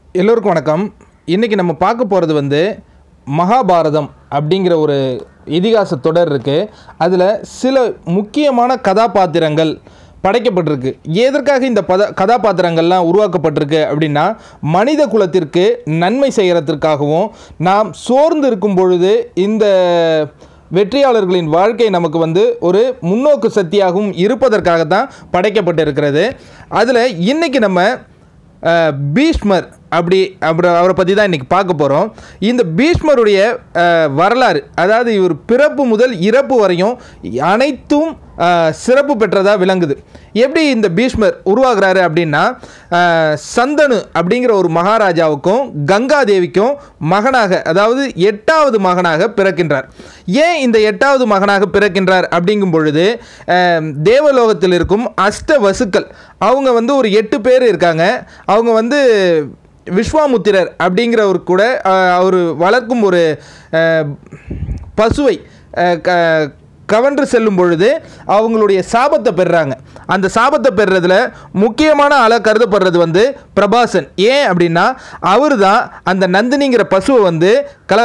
எல்லோருக்கும் வணக்கம் இன்றைக்கி நம்ம பார்க்க போகிறது வந்து மகாபாரதம் அப்படிங்கிற ஒரு இதிகாச தொடர் இருக்குது அதில் சில முக்கியமான கதாபாத்திரங்கள் படைக்கப்பட்டிருக்கு எதற்காக இந்த பத கதாபாத்திரங்கள்லாம் உருவாக்கப்பட்டிருக்கு அப்படின்னா மனித குலத்திற்கு நன்மை செய்கிறதுக்காகவும் நாம் சோர்ந்து இருக்கும் பொழுது இந்த வெற்றியாளர்களின் வாழ்க்கை நமக்கு வந்து ஒரு முன்னோக்கு சக்தியாகவும் இருப்பதற்காக தான் படைக்கப்பட்டிருக்கிறது அதில் இன்றைக்கி நம்ம அஹ், பீஷ்மர் அப்படி அப்புறம் அவரை பற்றி தான் இன்றைக்கி பார்க்க போகிறோம் இந்த பீஷ்மருடைய அஹ், வரலாறு அதாவது இவர் பிறப்பு முதல் இறப்பு வரையும் அனைத்தும் அஹ், சிறப்பு பெற்றதாக விளங்குது எப்படி இந்த பீஷ்மர் உருவாகிறாரு அப்படின்னா அஹ், சந்தனு அப்படிங்கிற ஒரு மகாராஜாவுக்கும் கங்காதேவிக்கும் மகனாக அதாவது எட்டாவது மகனாக பிறக்கின்றார் ஏன் இந்த எட்டாவது மகனாக பிறக்கின்றார் அப்படிங்கும் பொழுது அஹ், தேவலோகத்தில் இருக்கும் அஷ்ட வசுக்கள் அவங்க வந்து ஒரு எட்டு பேர் இருக்காங்க அவங்க வந்து விஸ்வாமுத்திரர் அப்படிங்கிறவர் கூட அஹ், அவர் வளர்க்கும் ஒரு அஹ், பசுவை அஹ், க- கவன்று செல்லும் பொழுது அவங்களுடைய சாபத்தை பெறுறாங்க அந்த சாபத்தை பெறுறதுல முக்கியமான ஆளாக கருதப்படுறது வந்து பிரபாசன் ஏன் அப்படின்னா அவர் தான் அந்த நந்தினிங்கிற பசுவை வந்து கல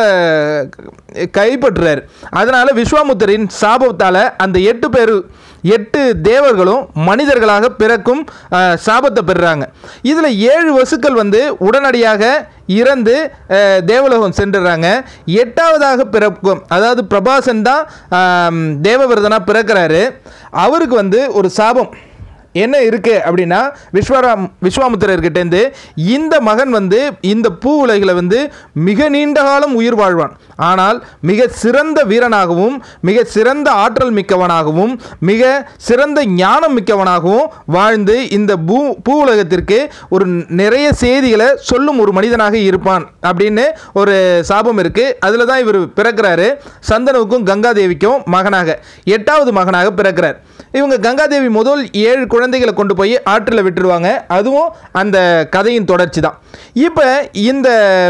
கைப்பற்றுறாரு அதனால் விஸ்வாமுத்தரின் சாபத்தால் அந்த எட்டு பேர் எட்டு தேவர்களும் மனிதர்களாக பிறக்கும் அஹ், சாபத்தை பெறுறாங்க இதில் ஏழு வசுக்கள் வந்து உடனடியாக இறந்து அஹ், தேவலோகம் சென்றுறாங்க எட்டாவதாக பிறக்கும் அதாவது பிரபாசன் தான் ஆம், தேவவிரதனாக பிறக்கிறாரு அவருக்கு வந்து ஒரு சாபம் என்ன இருக்குது அப்படின்னா விஸ்வராம் விஸ்வாமுத்திரர்கிட்டேருந்து இந்த மகன் வந்து இந்த பூ உலகில் வந்து மிக நீண்ட காலம் உயிர் வாழ்வான் ஆனால் மிக சிறந்த வீரனாகவும் மிக சிறந்த ஆற்றல் மிக்கவனாகவும் மிக சிறந்த ஞானம் மிக்கவனாகவும் வாழ்ந்து இந்த பூ பூ உலகத்திற்கு ஒரு நிறைய செய்திகளை சொல்லும் ஒரு மனிதனாக இருப்பான் அப்படின்னு ஒரு சாபம் இருக்குது அதில் தான் இவர் பிறக்கிறாரு சந்தனுவுக்கும் கங்காதேவிக்கும் மகனாக எட்டாவது மகனாக பிறக்கிறார் இவங்க கங்காதேவி முதல் ஏழு குழந்தைகளை கொண்டு போய் ஆற்றில் விட்டுருவாங்க அதுவும் அந்த கதையின் தொடர்ச்சி தான் இப்போ இந்த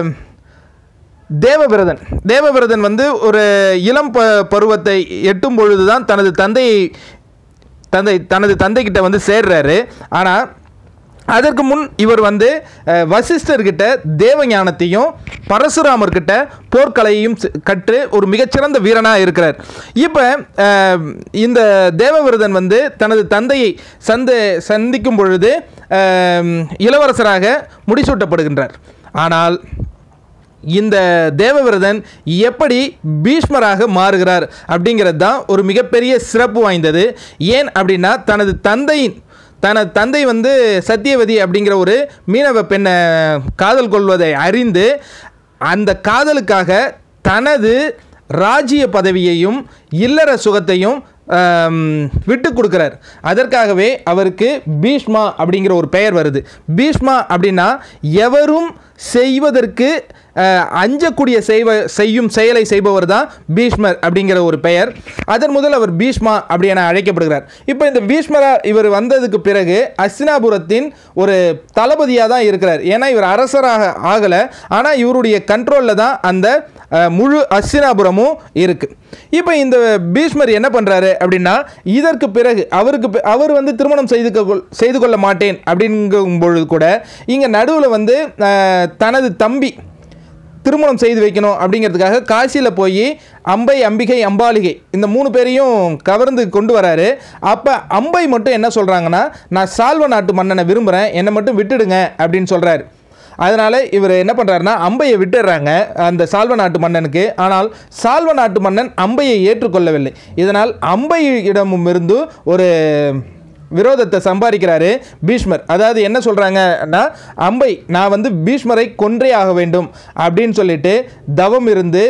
தேவவிரதன் தேவவிரதன் வந்து ஒரு இளம் ப பருவத்தை எட்டும் பொழுது தான் தனது தந்தையை தந்தை தனது தந்தைக்கிட்ட வந்து சேர்றாரு ஆனால் அதற்கு முன் இவர் வந்து அஹ், வசிஷ்டர்கிட்ட தேவஞானத்தையும் பரசுராமர்கிட்ட போர்க்கலையையும் சி- கற்று ஒரு மிகச்சிறந்த வீரனாக இருக்கிறார் இப்போ இந்த தேவவிரதன் வந்து தனது தந்தையை சந்த சந்திக்கும் பொழுது அஹ், இளவரசராக முடிசூட்டப்படுகின்றார் ஆனால் இந்த தேவவிரதன் எப்படி பீஷ்மராக மாறுகிறார் அப்படிங்கிறது தான் ஒரு மிகப்பெரிய சிறப்பு வாய்ந்தது ஏன் அப்படின்னா தனது தந்தையின் தனது தந்தை வந்து சத்தியவதி அப்படிங்கிற ஒரு மீனவ பெண்ணை காதல் கொள்வதை அறிந்து அந்த காதலுக்காக தனது ராஜ்ய பதவியையும் இல்லற சுகத்தையும் ஆம், விட்டு கொடுக்குறார் அதற்காகவே அவருக்கு பீஷ்மா அப்படிங்கிற ஒரு பெயர் வருது பீஷ்மா அப்படின்னா எவரும் செய்வதற்கு அஹ், அஞ்சக்கூடிய செய்வ செய்யும் செயலை செய்பவர் தான் பீஷ்மர் அப்படிங்கிற ஒரு பெயர் அதன் முதல் அவர் பீஷ்மா அப்படி என அழைக்கப்படுகிறார் இப்போ இந்த பீஷ்மரா இவர் வந்ததுக்கு பிறகு அஸ்தினாபுரத்தின் ஒரு தளபதியாக தான் இருக்கிறார் ஏன்னா இவர் அரசராக ஆகலை ஆனால் இவருடைய கண்ட்ரோலில் தான் அந்த அஹ், முழு அஸ்தினாபுரமும் இருக்குது இப்போ இந்த பீஷ்மர் என்ன பண்ணுறாரு அப்படின்னா இதற்கு பிறகு அவருக்கு பி- அவர் வந்து திருமணம் செய்து கொள் செய்து கொள்ள மாட்டேன் அப்படிங்கும் பொழுது கூட இங்கே நடுவில் வந்து அஹ், தனது தம்பி திருமணம் செய்து வைக்கணும் அப்படிங்கிறதுக்காக காசியில் போய் அம்பை அம்பிகை அம்பாலிகை இந்த மூணு பேரையும் கவர்ந்து கொண்டு வராரு அப்போ அம்பை மட்டும் என்ன சொல்கிறாங்கன்னா நான் சால்வ நாட்டு மன்னனை விரும்புகிறேன் என்னை மட்டும் விட்டுடுங்க அப்படின்னு சொல்கிறாரு அதனால் இவர் என்ன பண்ணுறாருன்னா அம்பையை விட்டுடுறாங்க அந்த சால்வ நாட்டு மன்னனுக்கு ஆனால் சால்வ நாட்டு மன்னன் அம்பையை ஏற்றுக்கொள்ளவில்லை இதனால் அம்பையிடமும் இருந்து ஒரு விரோதத்தை சம்பாதிக்கிறாரு பீஷ்மர் அதாவது என்ன சொல்கிறாங்கன்னா அம்பை நான் வந்து பீஷ்மரை கொன்றே ஆக வேண்டும் அப்படின்னு சொல்லிட்டு தவம் இருந்து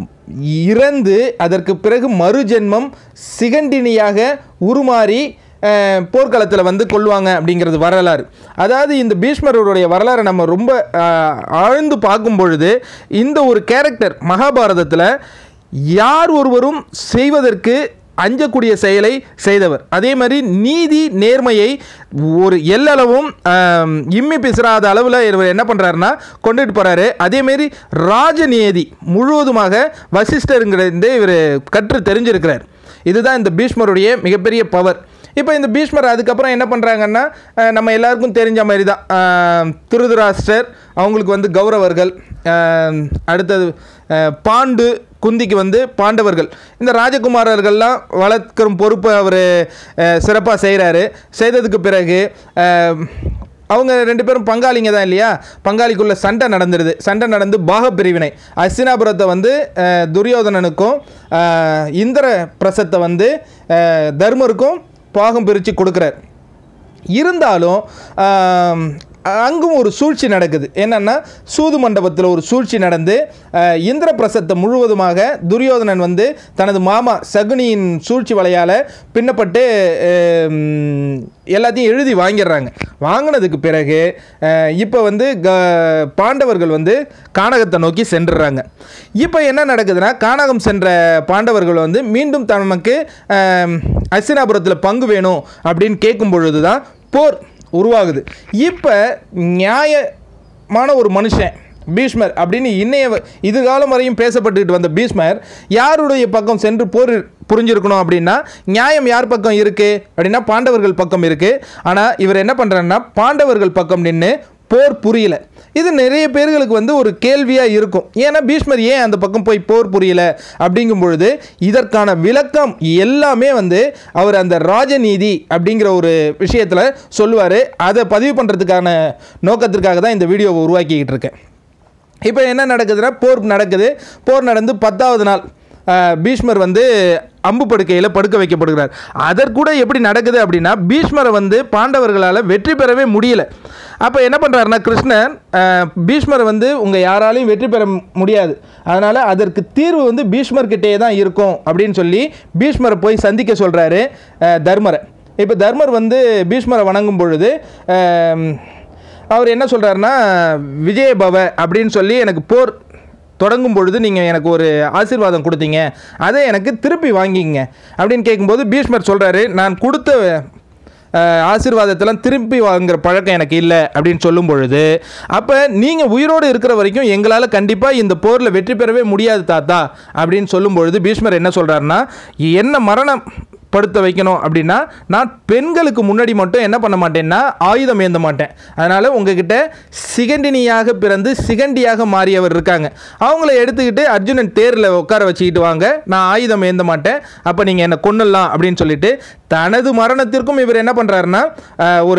இறந்து அதற்கு பிறகு மறுஜென்மம் சிகண்டினியாக உருமாறி அஹ், போர்க்களத்தில் வந்து கொள்வாங்க அப்படிங்கிறது வரலாறு அதாவது இந்த பீஷ்மருடைய வரலாறை நம்ம ரொம்ப அஹ், ஆழ்ந்து பார்க்கும் பொழுது இந்த ஒரு கேரக்டர் மகாபாரதத்தில் யார் ஒருவரும் செய்வதற்கு அஞ்சக்கூடிய செயலை செய்தவர் அதே மாதிரி நீதி நேர்மையை ஒரு எல்லளவும் ஆம், இம்மி பிசுறாத அளவில் இவர் என்ன பண்ணுறாருன்னா கொண்டுட்டு போகிறாரு அதேமாரி ராஜநியதி முழுவதுமாக வசிஷ்டருங்கிறது இவர் கற்று தெரிஞ்சிருக்கிறார் இதுதான் இந்த பீஷ்மருடைய மிகப்பெரிய பவர் இப்போ இந்த பீஷ்மர் அதுக்கப்புறம் என்ன பண்ணுறாங்கன்னா அஹ், நம்ம எல்லாருக்கும் தெரிஞ்ச மாதிரி தான் அஹ், திருதராஷ்டர் அவங்களுக்கு வந்து கௌரவர்கள் அஹ், அடுத்தது அஹ், பாண்டு குந்திக்கு வந்து பாண்டவர்கள் இந்த ராஜகுமாரர்கள்லாம் வளர்க்குற பொறுப்பை அவர் சிறப்பாக செய்கிறாரு செய்ததுக்கு பிறகு அஹ், அவங்க ரெண்டு பேரும் பங்காளிங்க தான் இல்லையா பங்காளிக்குள்ள சண்டை நடந்துடுது சண்டை நடந்து பாக பிரிவினை அஸ்தினாபுரத்தை வந்து அஹ், துரியோதனனுக்கும் அஹ், இந்திர பிரசத்தை வந்து அஹ், தர்மருக்கும் பாகம் பிரித்து கொடுக்குறார் இருந்தாலும் ஆம், அங்கும் ஒரு சூழ்ச்சி நடக்குது என்னன்னா சூது மண்டபத்தில் ஒரு சூழ்ச்சி நடந்து அஹ், இந்திர பிரசத்தை முழுவதுமாக துரியோதனன் வந்து தனது மாமா சகுனியின் சூழ்ச்சி வலையால் பின்னப்பட்டு அம், எல்லாத்தையும் எழுதி வாங்கிடுறாங்க வாங்கினதுக்கு பிறகு இப்போ வந்து க பாண்டவர்கள் வந்து கானகத்தை நோக்கி சென்றுறாங்க இப்போ என்ன நடக்குதுன்னா கானகம் சென்ற பாண்டவர்கள் வந்து மீண்டும் தமக்கு அசினாபுரத்தில் பங்கு வேணும் அப்படின்னு கேட்கும் பொழுது தான் போர் உருவாகுது இப்போ நியாயமான ஒரு மனுஷன் பீஷ்மர் அப்படின்னு இன்னைய வ- இதுகாலம் வரையும் பேசப்பட்டுக்கிட்டு வந்த பீஷ்மர் யாருடைய பக்கம் சென்று போர் புரிஞ்சிருக்கணும் அப்படின்னா நியாயம் யார் பக்கம் இருக்குது அப்படின்னா பாண்டவர்கள் பக்கம் இருக்குது ஆனால் இவர் என்ன பண்ணுறாருன்னா பாண்டவர்கள் பக்கம் நின்று போர் புரியல இது நிறைய பேர்களுக்கு வந்து ஒரு கேள்வியாக இருக்கும் ஏன்னா பீஷ்மர் ஏன் அந்த பக்கம் போய் போர் புரியல அப்படிங்கும் பொழுது இதற்கான விளக்கம் எல்லாமே வந்து அவர் அந்த ராஜநீதி அப்படிங்கிற ஒரு விஷயத்தில் சொல்லுவார் அதை பதிவு பண்ணுறதுக்கான நோக்கத்திற்காக தான் இந்த வீடியோவை உருவாக்கிக்கிட்டு இருக்கேன் இப்போ என்ன நடக்குதுன்னா போர் நடக்குது போர் நடந்து பத்தாவது நாள் அஹ், பீஷ்மர் வந்து அம்பு படுக்கையில் படுக்க வைக்கப்படுகிறார் அதற்கூட எப்படி நடக்குது அப்படின்னா பீஷ்மரை வந்து பாண்டவர்களால் வெற்றி பெறவே முடியல அப்போ என்ன பண்ணுறாருன்னா கிருஷ்ணன் அஹ், பீஷ்மரை வந்து உங்கள் யாராலையும் வெற்றி பெற முடியாது அதனால் அதற்கு தீர்வு வந்து பீஷ்மர்கிட்டே தான் இருக்கும் அப்படின்னு சொல்லி பீஷ்மரை போய் சந்திக்க சொல்கிறாரு தர்மரை இப்போ தர்மர் வந்து பீஷ்மரை வணங்கும் பொழுது அஹ், அவர் என்ன சொல்கிறாருன்னா விஜயபவ அப்படின்னு சொல்லி எனக்கு போர் தொடங்கும் பொழுது நீங்கள் எனக்கு ஒரு ஆசீர்வாதம் கொடுத்தீங்க அதை எனக்கு திருப்பி வாங்கிங்க அப்படின்னு கேட்கும்போது பீஷ்மர் சொல்கிறாரு நான் கொடுத்த அஹ், ஆசீர்வாதத்தெல்லாம் திருப்பி வாங்குற பழக்கம் எனக்கு இல்லை அப்படின்னு சொல்லும் பொழுது அப்போ நீங்கள் உயிரோடு இருக்கிற வரைக்கும் எங்களால் கண்டிப்பாக இந்த போரில் வெற்றி பெறவே முடியாது தாத்தா அப்படின்னு சொல்லும் பொழுது பீஷ்மர் என்ன சொல்கிறாருன்னா என்ன மரணம் படுத்த வைக்கணும் அப்படின்னா நான் பெண்களுக்கு முன்னாடி மட்டும் என்ன பண்ண மாட்டேன்னா ஆயுதம் ஏந்த மாட்டேன் அதனால் உங்ககிட்ட சிகண்டினியாக பிறந்து சிகண்டியாக மாறியவர் இருக்காங்க அவங்கள எடுத்துக்கிட்டு அர்ஜுனன் தேரில் உட்கார வச்சுக்கிட்டு வாங்க நான் ஆயுதம் ஏந்த மாட்டேன் அப்போ நீங்கள் என்னை கொன்னுடலாம் அப்படின்னு சொல்லிட்டு தனது மரணத்திற்கும் இவர் என்ன பண்ணுறாருன்னா ஒரு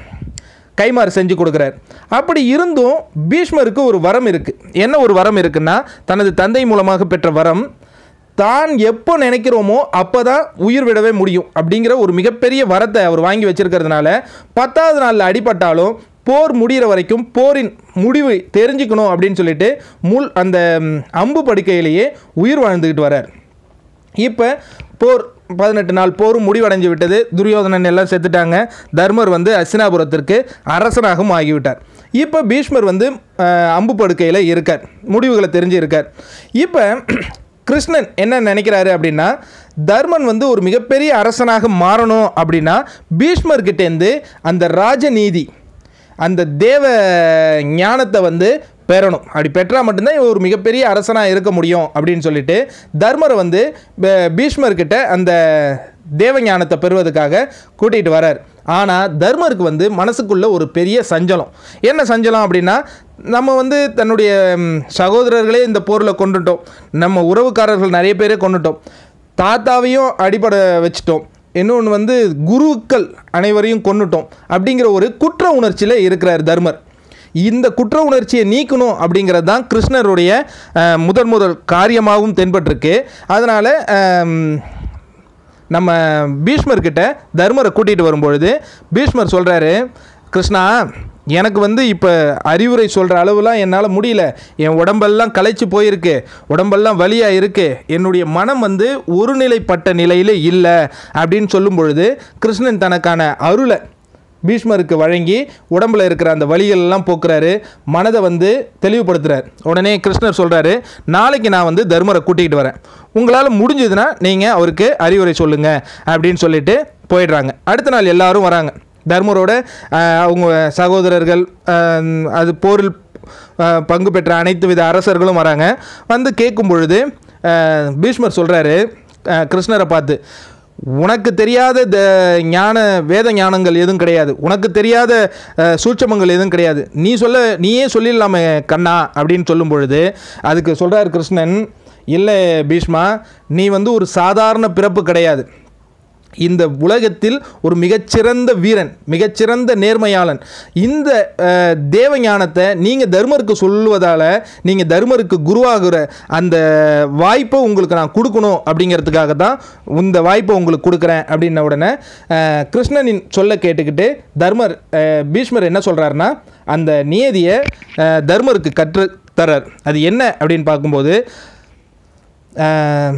கைமாறு செஞ்சு கொடுக்குறார் அப்படி இருந்தும் பீஷ்மருக்கு ஒரு வரம் இருக்குது என்ன ஒரு வரம் இருக்குன்னா தனது தந்தை மூலமாக பெற்ற வரம் தான் எப்போ நினைக்கிறோமோ அப்போ தான் உயிர் விடவே முடியும் அப்படிங்கிற ஒரு மிகப்பெரிய வரத்தை அவர் வாங்கி வச்சிருக்கிறதுனால பத்தாவது நாளில் அடிபட்டாலும் போர் முடிகிற வரைக்கும் போரின் முடிவு தெரிஞ்சுக்கணும் அப்படின்னு சொல்லிட்டு முள் அந்த ம், அம்பு படுக்கையிலேயே உயிர் வாழ்ந்துக்கிட்டு வரார் இப்போ போர் பதினெட்டு நாள் போரும் முடிவடைஞ்சு விட்டது துரியோதனன் எல்லாம் செத்துட்டாங்க தர்மர் வந்து அசினாபுரத்திற்கு அரசனாகவும் ஆகிவிட்டார் இப்போ பீஷ்மர் வந்து அஹ், அம்பு படுக்கையில் இருக்கார் முடிவுகளை தெரிஞ்சு இருக்கார் இப்போ கிருஷ்ணன் என்ன நினைக்கிறாரு அப்படின்னா தர்மன் வந்து ஒரு மிகப்பெரிய அரசனாக மாறணும் அப்படின்னா பீஷ்மர்கிட்டேருந்து அந்த ராஜநீதி அந்த தேவ ஞானத்தை வந்து பெறணும் அப்படி பெற்றால் மட்டும்தான் இவன் ஒரு மிகப்பெரிய அரசனாக இருக்க முடியும் அப்படின்னு சொல்லிட்டு தர்மரை வந்து ப- பீஷ்மர்கிட்ட அந்த தேவ ஞானத்தை பெறுவதற்காக கூட்டிகிட்டு வரார் ஆனால் தர்மருக்கு வந்து மனசுக்குள்ள ஒரு பெரிய சஞ்சலம் என்ன சஞ்சலம் அப்படின்னா நம்ம வந்து தன்னுடைய ம், சகோதரர்களே இந்த போரில் கொண்டுட்டோம் நம்ம உறவுக்காரர்கள் நிறைய பேரே கொண்டுட்டோம் தாத்தாவையும் அடிபட வச்சிட்டோம் இன்னொன்று வந்து குருக்கள் அனைவரையும் கொன்னுட்டோம் அப்படிங்கிற ஒரு குற்ற உணர்ச்சியில் இருக்கிறார் தர்மர் இந்த குற்ற உணர்ச்சியை நீக்கணும் அப்படிங்கிறது தான் கிருஷ்ணருடைய அஹ், முதல் முதல் காரியமாகவும் தென்பட்டிருக்கு அதனால் நம்ம பீஷ்மர்கிட்ட தர்மரை கூட்டிகிட்டு வரும்பொழுது பீஷ்மர் சொல்கிறாரு கிருஷ்ணா எனக்கு வந்து இப்போ அறிவுரை சொல்கிற அளவுலாம் என்னால் முடியல என் உடம்பெல்லாம் களைச்சு போயிருக்கு உடம்பெல்லாம் வலியாக இருக்குது என்னுடைய மனம் வந்து ஒருநிலைப்பட்ட நிலையில் இல்லை அப்படின்னு சொல்லும் பொழுது கிருஷ்ணன் தனக்கான அருளை பீஷ்மருக்கு வழங்கி உடம்புல இருக்கிற அந்த வலிகள் எல்லாம் போக்குறாரு மனதை வந்து தெளிவுபடுத்துறாரு உடனே கிருஷ்ணர் சொல்கிறாரு நாளைக்கு நான் வந்து தர்மரை கூட்டிகிட்டு வரேன் உங்களால் முடிஞ்சதுன்னா நீங்கள் அவருக்கு அறிவுரை சொல்லுங்க அப்படின்னு சொல்லிட்டு போயிடுறாங்க அடுத்த நாள் எல்லாரும் வராங்க தர்மரோட ஆஹ், அவங்க சகோதரர்கள் ஆஹ், அது போரில் ஆஹ், பங்கு பெற்ற அனைத்து வித அரசர்களும் வராங்க வந்து கேட்கும் பொழுது ஆஹ், பீஷ்மர் சொல்கிறாரு கிருஷ்ணரை பார்த்து உனக்கு தெரியாத த ஞான வேத ஞானங்கள் எதுவும் கிடையாது உனக்கு தெரியாத அஹ், சூட்சமங்கள் எதுவும் கிடையாது நீ சொல்ல நீயே சொல்லிடலாமே கண்ணா அப்படின்னு சொல்லும் பொழுது அதுக்கு சொல்கிறார் கிருஷ்ணன் இல்லை பீஷ்மா நீ வந்து ஒரு சாதாரண பிறப்பு கிடையாது இந்த உலகத்தில் ஒரு மிகச்சிறந்த வீரன் மிகச்சிறந்த நேர்மையாளன் இந்த அஹ், தேவ ஞானத்தை நீங்கள் தர்மருக்கு சொல்லுவதால் நீங்கள் தர்மருக்கு குருவாகிற அந்த வாய்ப்பை உங்களுக்கு நான் கொடுக்கணும் அப்படிங்கிறதுக்காக தான் இந்த வாய்ப்பை உங்களுக்கு கொடுக்குறேன் அப்படின்ன உடனே அஹ், கிருஷ்ணனின் சொல்ல கேட்டுக்கிட்டு தர்மர் அஹ், பீஷ்மர் என்ன சொல்கிறாருன்னா அந்த நியதியை அஹ், தர்மருக்கு கற்று தரார் அது என்ன அப்படின்னு பார்க்கும்போது அஹ்,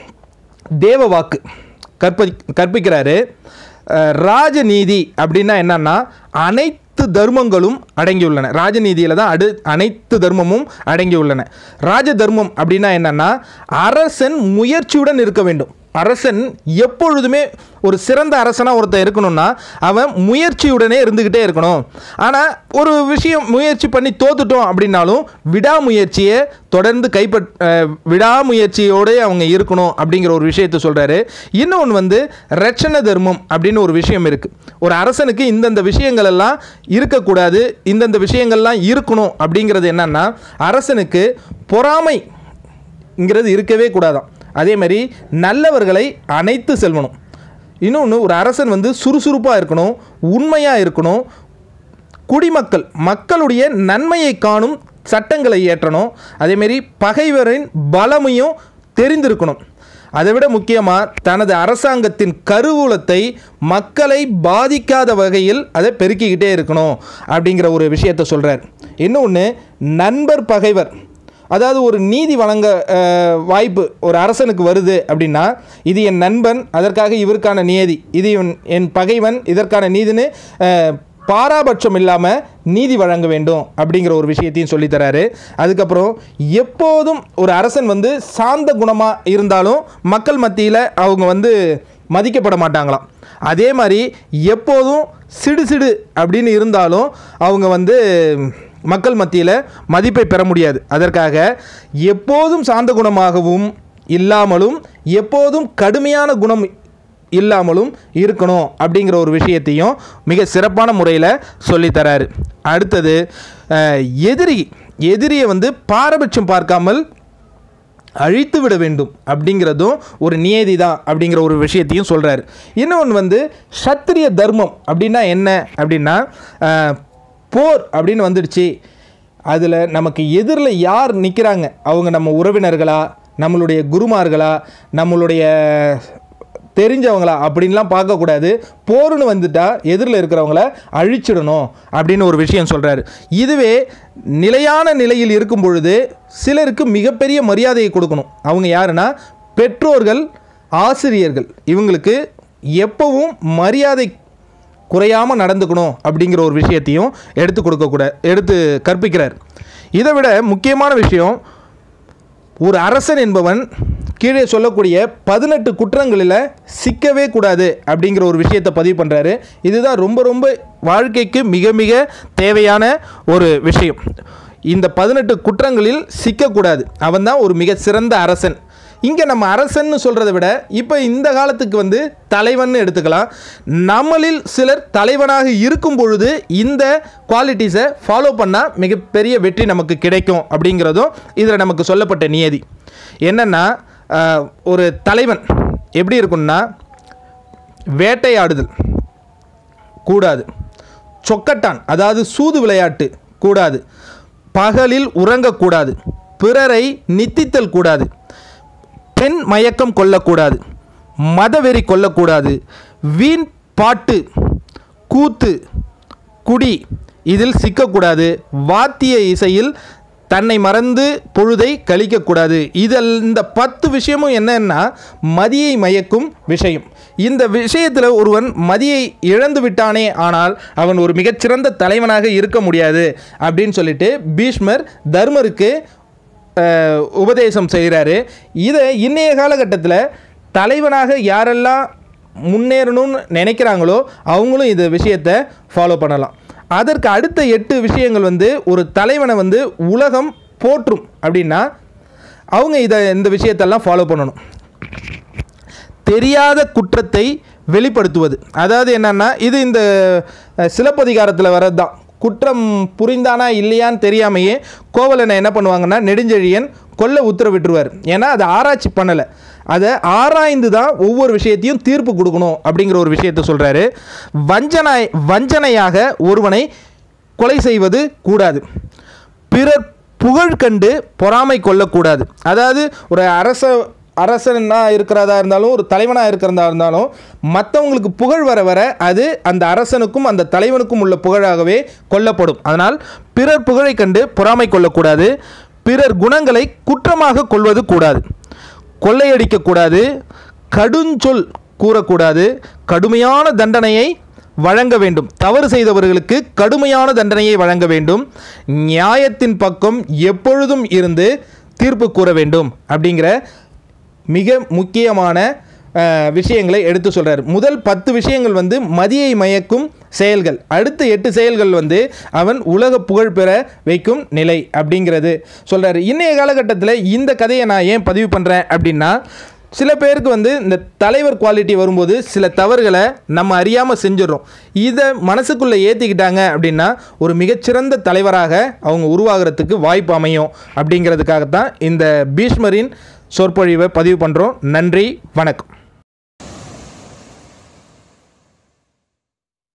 தேவ வாக்கு கற்ப கற்பிக்கிறாரு அஹ், ராஜநீதி அப்படின்னா என்னன்னா அனைத்து தர்மங்களும் அடங்கியுள்ளன ராஜநீதியில் தான் அடு அனைத்து தர்மமும் அடங்கியுள்ளன ராஜ தர்மம் அப்படின்னா என்னன்னா அரசன் முயற்சியுடன் இருக்க வேண்டும் அரசன் எப்பொழுதுமே ஒரு சிறந்த அரசனாக ஒருத்தன் இருக்கணும்னா அவன் முயற்சியுடனே இருந்துக்கிட்டே இருக்கணும் ஆனால் ஒரு விஷயம் முயற்சி பண்ணி தோத்துட்டோம் அப்படின்னாலும் விடாமுயற்சியை தொடர்ந்து கைப்பற் அஹ், விடாமுயற்சியோடு அவங்க இருக்கணும் அப்படிங்கிற ஒரு விஷயத்தை சொல்கிறாரு இன்னொன்று வந்து ரட்சண தர்மம் அப்படின்னு ஒரு விஷயம் இருக்குது ஒரு அரசனுக்கு இந்தந்த விஷயங்கள் எல்லாம் இருக்கக்கூடாது இந்தந்த விஷயங்கள்லாம் இருக்கணும் அப்படிங்கிறது என்னன்னா அரசனுக்கு பொறாமைங்கிறது இருக்கவே கூடாதாம் அதே மாதிரி நல்லவர்களை அனைத்து செல்வணும் இன்னொன்று ஒரு அரசன் வந்து சுறுசுறுப்பாக இருக்கணும் உண்மையாக இருக்கணும் குடிமக்கள் மக்களுடைய நன்மையை காணும் சட்டங்களை இயற்றணும் அதேமாரி பகைவரின் பலமையும் தெரிந்திருக்கணும் அதை விட முக்கியமாக தனது அரசாங்கத்தின் கருவூலத்தை மக்களை பாதிக்காத வகையில் அதை பெருக்கிக்கிட்டே இருக்கணும் அப்படிங்கிற ஒரு விஷயத்தை சொல்கிறார் இன்னொன்று நண்பர் பகைவர் அதாவது ஒரு நீதி வழங்க அஹ், வாய்ப்பு ஒரு அரசனுக்கு வருது அப்படின்னா இது என் நண்பன் அதற்காக இவருக்கான நியதி இது இவன் என் பகைவன் இதற்கான நீதின்னு அஹ், பாராபட்சம் இல்லாமல் நீதி வழங்க வேண்டும் அப்படிங்கிற ஒரு விஷயத்தையும் சொல்லித்தராரு அதுக்கப்புறம் எப்போதும் ஒரு அரசன் வந்து சாந்த குணமாக இருந்தாலும் மக்கள் மத்தியில் அவங்க வந்து மதிக்கப்பட மாட்டாங்களாம் அதே மாதிரி எப்போதும் சிடு சிடு அப்படின்னு இருந்தாலும் அவங்க வந்து மக்கள் மத்தியில் மதிப்பை பெற முடியாது அதற்காக எப்போதும் சாந்த குணமாகவும் இல்லாமலும் எப்போதும் கடுமையான குணம் இல்லாமலும் இருக்கணும் அப்படிங்கிற ஒரு விஷயத்தையும் மிக சிறப்பான முறையில் சொல்லித்தராரு அடுத்தது அஹ், எதிரி எதிரியை வந்து பாரபட்சம் பார்க்காமல் அழித்து விட வேண்டும் அப்படிங்கிறதும் ஒரு நியதி தான் அப்படிங்கிற ஒரு விஷயத்தையும் சொல்கிறாரு இன்னொன்று வந்து சத்திரிய தர்மம் அப்படின்னா என்ன அப்படின்னா அஹ், போர் அப்படின்னு வந்துடுச்சு அதில் நமக்கு எதிரில் யார் நிற்கிறாங்க அவங்க நம்ம உறவினர்களா நம்மளுடைய குருமார்களா நம்மளுடைய தெரிஞ்சவங்களா அப்படின்லாம் பார்க்கக்கூடாது போர்னு வந்துட்டா எதிரில் இருக்கிறவங்கள அழிச்சிடணும் அப்படின்னு ஒரு விஷயம் சொல்கிறாரு இதுவே நிலையான நிலையில் இருக்கும் பொழுது சிலருக்கு மிகப்பெரிய மரியாதையை கொடுக்கணும் அவங்க யாருன்னா பெற்றோர்கள் ஆசிரியர்கள் இவங்களுக்கு எப்பவும் மரியாதை குறையாமல் நடந்துக்கணும் அப்படிங்கிற ஒரு விஷயத்தையும் எடுத்து கொடுக்கக்கூட எடுத்து கற்பிக்கிறார் இதை விட முக்கியமான விஷயம் ஒரு அரசன் என்பவன் கீழே சொல்லக்கூடிய பதினெட்டு குற்றங்களில் சிக்கவே கூடாது அப்படிங்கிற ஒரு விஷயத்தை பதிவு பண்ணுறாரு இதுதான் ரொம்ப ரொம்ப வாழ்க்கைக்கு மிக மிக தேவையான ஒரு விஷயம் இந்த பதினெட்டு குற்றங்களில் சிக்கக்கூடாது அவன் தான் ஒரு மிக சிறந்த அரசன் இங்கே நம்ம அரசன்னு சொல்கிறத விட இப்போ இந்த காலத்துக்கு வந்து தலைவன் எடுத்துக்கலாம் நம்மளில் சிலர் தலைவனாக இருக்கும் பொழுது இந்த குவாலிட்டிஸை ஃபாலோ பண்ணால் மிகப்பெரிய வெற்றி நமக்கு கிடைக்கும் அப்படிங்கிறதும் இதில் நமக்கு சொல்லப்பட்ட நியதி என்னென்னா ஒரு தலைவன் எப்படி இருக்கும்னா வேட்டையாடுதல் கூடாது சொக்கட்டான் அதாவது சூது விளையாட்டு கூடாது பகலில் உறங்கக்கூடாது பிறரை நித்தித்தல் கூடாது பெண் மயக்கம் கொள்ளக்கூடாது மதவெறி கொள்ளக்கூடாது வீண் பாட்டு கூத்து குடி இதில் சிக்கக்கூடாது வாத்திய இசையில் தன்னை மறந்து பொழுதை கழிக்கக்கூடாது இதில் இந்த பத்து விஷயமும் என்னன்னா மதியை மயக்கும் விஷயம் இந்த விஷயத்தில் ஒருவன் மதியை இழந்து விட்டானே ஆனால் அவன் ஒரு மிகச்சிறந்த தலைவனாக இருக்க முடியாது அப்படின்னு சொல்லிட்டு பீஷ்மர் தர்மருக்கு அஹ், உபதேசம் செய்கிறாரு இதை இன்றைய காலகட்டத்தில் தலைவனாக யாரெல்லாம் முன்னேறணும்னு நினைக்கிறாங்களோ அவங்களும் இந்த விஷயத்தை ஃபாலோ பண்ணலாம் அதற்கு அடுத்த எட்டு விஷயங்கள் வந்து ஒரு தலைவனை வந்து உலகம் போற்றும் அப்படின்னா அவங்க இதை இந்த விஷயத்தெல்லாம் ஃபாலோ பண்ணணும் தெரியாத குற்றத்தை வெளிப்படுத்துவது அதாவது என்னன்னா இது இந்த அஹ், சிலப்பதிகாரத்தில் வர்றது தான் குற்றம் புரிந்தானா இல்லையான்னு தெரியாமையே கோவலனை என்ன பண்ணுவாங்கன்னா நெடுஞ்செழியன் கொல்ல உத்தரவிட்டுருவார் ஏன்னா அதை ஆராய்ச்சி பண்ணலை அதை ஆராய்ந்து தான் ஒவ்வொரு விஷயத்தையும் தீர்ப்பு கொடுக்கணும் அப்படிங்கிற ஒரு விஷயத்தை சொல்கிறாரு வஞ்சனை வஞ்சனையாக ஒருவனை கொலை செய்வது கூடாது பிறர் புகழ் கண்டு பொறாமை கொள்ளக்கூடாது அதாவது ஒரு அரச அரசனா இருக்கிறதா இருந்தாலும் ஒரு தலைவனாக இருக்கிறதா இருந்தாலும் மற்றவங்களுக்கு புகழ் வர வர அது அந்த அரசனுக்கும் அந்த தலைவனுக்கும் உள்ள புகழாகவே கொல்லப்படும் அதனால் பிறர் புகழை கண்டு பொறாமை கொள்ளக்கூடாது பிறர் குணங்களை குற்றமாக கொள்வது கூடாது கொள்ளையடிக்கக்கூடாது கடுஞ்சொல் கூறக்கூடாது கடுமையான தண்டனையை வழங்க வேண்டும் தவறு செய்தவர்களுக்கு கடுமையான தண்டனையை வழங்க வேண்டும் நியாயத்தின் பக்கம் எப்பொழுதும் இருந்து தீர்ப்பு கூற வேண்டும் அப்படிங்கிற மிக முக்கியமான அஹ், விஷயங்களை எடுத்து சொல்றார் முதல் பத்து விஷயங்கள் வந்து மதியை மயக்கும் செயல்கள் அடுத்த எட்டு செயல்கள் வந்து அவன் உலக புகழ் பெற வைக்கும் நிலை அப்படிங்கிறது சொல்றாரு இன்றைய காலகட்டத்தில் இந்த கதையை நான் ஏன் பதிவு பண்ணுறேன் அப்படின்னா சில பேருக்கு வந்து இந்த தலைவர் குவாலிட்டி வரும்போது சில தவறுகளை நம்ம அறியாமல் செஞ்சிடறோம் இதை மனசுக்குள்ளே ஏற்றிக்கிட்டாங்க அப்படின்னா ஒரு மிகச்சிறந்த தலைவராக அவங்க உருவாகிறதுக்கு வாய்ப்பு அமையும் அப்படிங்கிறதுக்காகத்தான் இந்த பீஷ்மரின் சொற்பொழிவை பதிவு பண்ணுறோம் நன்றி வணக்கம்